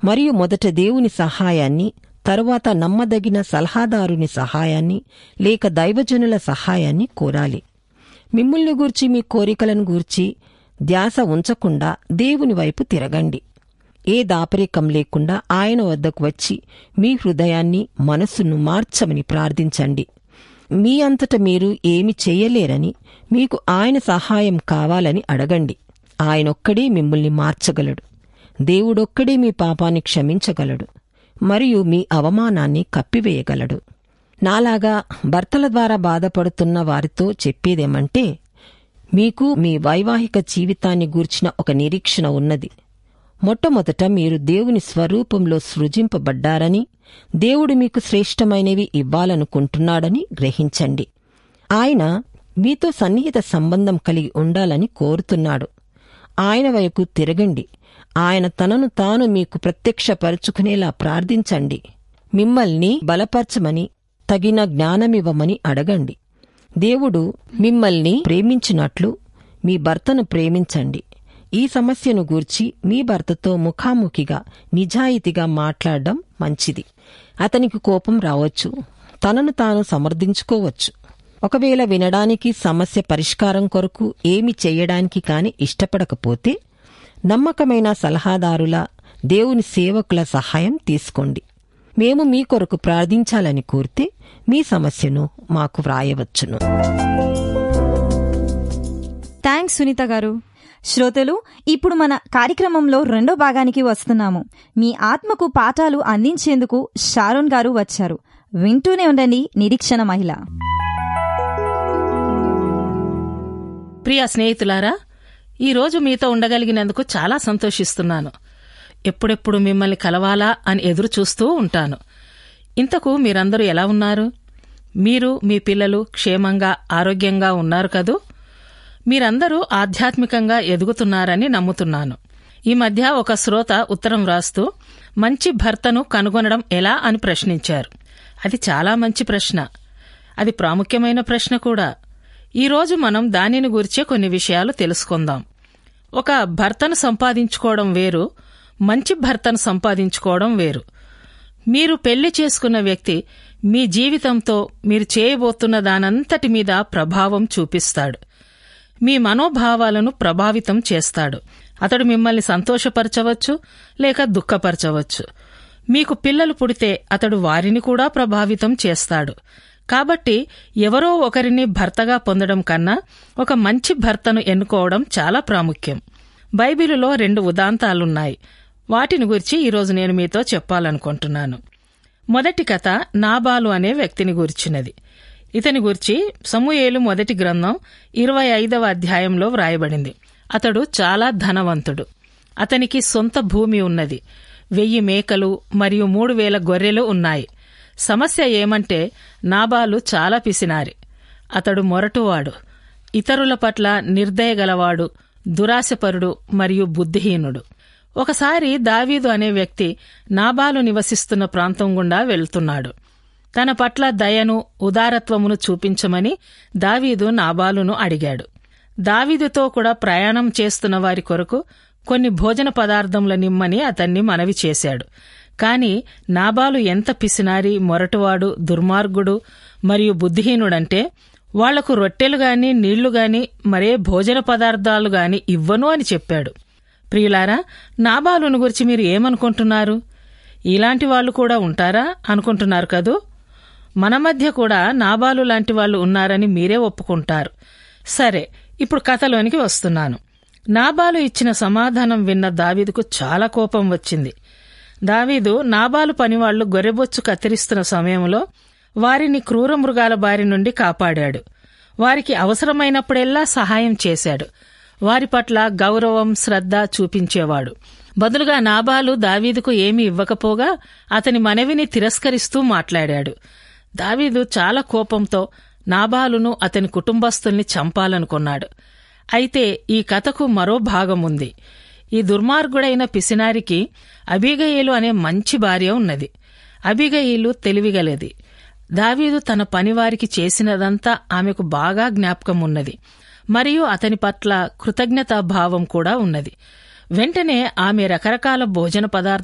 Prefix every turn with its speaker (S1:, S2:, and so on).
S1: మరియు మొదట దేవుని సహాయాన్ని తరువాత నమ్మదగిన సలహాదారుని సహాయాన్ని లేక దైవజనుల సహాయాన్ని కోరాలి మిమ్ముల్ని గూర్చి మీ కోరికలను గూర్చి ధ్యాస ఉంచకుండా దేవుని వైపు తిరగండి ఏ దాపరికం లేకుండా ఆయన వద్దకు వచ్చి మీ హృదయాన్ని మనస్సును మార్చమని ప్రార్థించండి మీ అంతట మీరు ఏమి చెయ్యలేరని మీకు ఆయన సహాయం కావాలని అడగండి ఆయనొక్కడే మిమ్మల్ని మార్చగలడు దేవుడొక్కడే మీ పాపాన్ని క్షమించగలడు మరియు మీ అవమానాన్ని కప్పివేయగలడు నాలాగా భర్తల ద్వారా బాధపడుతున్న వారితో చెప్పేదేమంటే మీకు మీ వైవాహిక జీవితాన్ని గూర్చిన ఒక నిరీక్షణ ఉన్నది మొట్టమొదట మీరు దేవుని స్వరూపంలో సృజింపబడ్డారని దేవుడు మీకు శ్రేష్టమైనవి ఇవ్వాలనుకుంటున్నాడని గ్రహించండి ఆయన మీతో సన్నిహిత సంబంధం కలిగి ఉండాలని కోరుతున్నాడు ఆయన వైపు తిరగండి ఆయన తనను తాను మీకు ప్రత్యక్షపరుచుకునేలా ప్రార్థించండి మిమ్మల్ని బలపరచమని తగిన జ్ఞానమివ్వమని అడగండి దేవుడు మిమ్మల్ని ప్రేమించినట్లు మీ భర్తను ప్రేమించండి ఈ సమస్యను గూర్చి మీ భర్తతో ముఖాముఖిగా నిజాయితీగా మాట్లాడడం మంచిది అతనికి కోపం రావచ్చు తనను తాను సమర్థించుకోవచ్చు ఒకవేళ వినడానికి సమస్య పరిష్కారం కొరకు ఏమి చెయ్యడానికి కాని ఇష్టపడకపోతే నమ్మకమైన సలహాదారుల దేవుని సేవకుల సహాయం తీసుకోండి మేము మీ కొరకు ప్రార్థించాలని కోరితే మీ సమస్యను మాకు వ్రాయవచ్చును
S2: థ్యాంక్స్ సునీత గారు శ్రోతలు ఇప్పుడు మన కార్యక్రమంలో రెండో భాగానికి వస్తున్నాము మీ ఆత్మకు పాఠాలు అందించేందుకు షారోన్ గారు వచ్చారు వింటూనే ఉండండి నిరీక్షణ మహిళ
S3: ప్రియ స్నేహితులారా ఈరోజు మీతో ఉండగలిగినందుకు చాలా సంతోషిస్తున్నాను ఎప్పుడెప్పుడు మిమ్మల్ని కలవాలా అని ఎదురు చూస్తూ ఉంటాను ఇంతకు మీరందరూ ఎలా ఉన్నారు మీరు మీ పిల్లలు క్షేమంగా ఆరోగ్యంగా ఉన్నారు కదూ మీరందరూ ఆధ్యాత్మికంగా ఎదుగుతున్నారని నమ్ముతున్నాను ఈ మధ్య ఒక శ్రోత ఉత్తరం వ్రాస్తూ మంచి భర్తను కనుగొనడం ఎలా అని ప్రశ్నించారు అది చాలా మంచి ప్రశ్న అది ప్రాముఖ్యమైన ప్రశ్న కూడా ఈరోజు మనం దానిని గురించే కొన్ని విషయాలు తెలుసుకుందాం ఒక భర్తను సంపాదించుకోవడం వేరు మంచి భర్తను సంపాదించుకోవడం వేరు మీరు పెళ్లి చేసుకున్న వ్యక్తి మీ జీవితంతో మీరు చేయబోతున్న దానంతటి మీద ప్రభావం చూపిస్తాడు మీ మనోభావాలను ప్రభావితం చేస్తాడు అతడు మిమ్మల్ని సంతోషపరచవచ్చు లేక దుఃఖపరచవచ్చు మీకు పిల్లలు పుడితే అతడు వారిని కూడా ప్రభావితం చేస్తాడు కాబట్టి ఎవరో ఒకరిని భర్తగా పొందడం కన్నా ఒక మంచి భర్తను ఎన్నుకోవడం చాలా ప్రాముఖ్యం బైబిలులో రెండు ఉదాంతాలున్నాయి వాటిని గురించి ఈరోజు నేను మీతో చెప్పాలనుకుంటున్నాను మొదటి కథ నాబాలు అనే వ్యక్తిని గురించినది ఇతని గురించి సమూయేలు మొదటి గ్రంథం ఇరవై ఐదవ అధ్యాయంలో వ్రాయబడింది అతడు చాలా ధనవంతుడు అతనికి సొంత భూమి ఉన్నది వెయ్యి మేకలు మరియు మూడు వేల గొర్రెలు ఉన్నాయి సమస్య ఏమంటే నాబాలు చాలా పిసినారి అతడు మొరటువాడు ఇతరుల పట్ల నిర్దయగలవాడు దురాశపరుడు మరియు బుద్ధిహీనుడు ఒకసారి దావీదు అనే వ్యక్తి నాబాలు నివసిస్తున్న ప్రాంతం గుండా వెళ్తున్నాడు తన పట్ల దయను ఉదారత్వమును చూపించమని దావీదు నాబాలును అడిగాడు దావీదుతో కూడా ప్రయాణం చేస్తున్న వారి కొరకు కొన్ని భోజన పదార్థముల నిమ్మని అతన్ని మనవి చేశాడు కాని నాబాలు ఎంత పిసినారి మొరటువాడు దుర్మార్గుడు మరియు బుద్ధిహీనుడంటే వాళ్లకు రొట్టెలు గాని నీళ్లు గాని మరే భోజన పదార్థాలు గాని ఇవ్వను అని చెప్పాడు ప్రియులారా నాబాలును గురించి మీరు ఏమనుకుంటున్నారు ఇలాంటి వాళ్ళు కూడా ఉంటారా అనుకుంటున్నారు కదూ మన మధ్య కూడా నాబాలు లాంటి వాళ్ళు ఉన్నారని మీరే ఒప్పుకుంటారు సరే ఇప్పుడు కథలోనికి వస్తున్నాను నాబాలు ఇచ్చిన సమాధానం విన్న దావీదుకు చాలా కోపం వచ్చింది దావీదు నాబాలు పనివాళ్లు గొర్రెబొచ్చు కత్తిరిస్తున్న సమయంలో వారిని క్రూర మృగాల బారి నుండి కాపాడాడు వారికి అవసరమైనప్పుడెల్లా సహాయం చేశాడు వారి పట్ల గౌరవం శ్రద్ధ చూపించేవాడు బదులుగా నాబాలు దావీదుకు ఏమీ ఇవ్వకపోగా అతని మనవిని తిరస్కరిస్తూ మాట్లాడాడు దావీదు చాలా కోపంతో నాబాలును అతని కుటుంబస్తుల్ని చంపాలనుకున్నాడు అయితే ఈ కథకు మరో భాగం ఉంది ఈ దుర్మార్గుడైన పిసినారికి అబిగయేలు అనే మంచి భార్య ఉన్నది అబిగయేలు తెలివిగలది దావీదు తన పనివారికి చేసినదంతా ఆమెకు బాగా జ్ఞాపకం ఉన్నది మరియు అతని పట్ల కృతజ్ఞతాభావం కూడా ఉన్నది వెంటనే ఆమె రకరకాల భోజన పదార్థాలు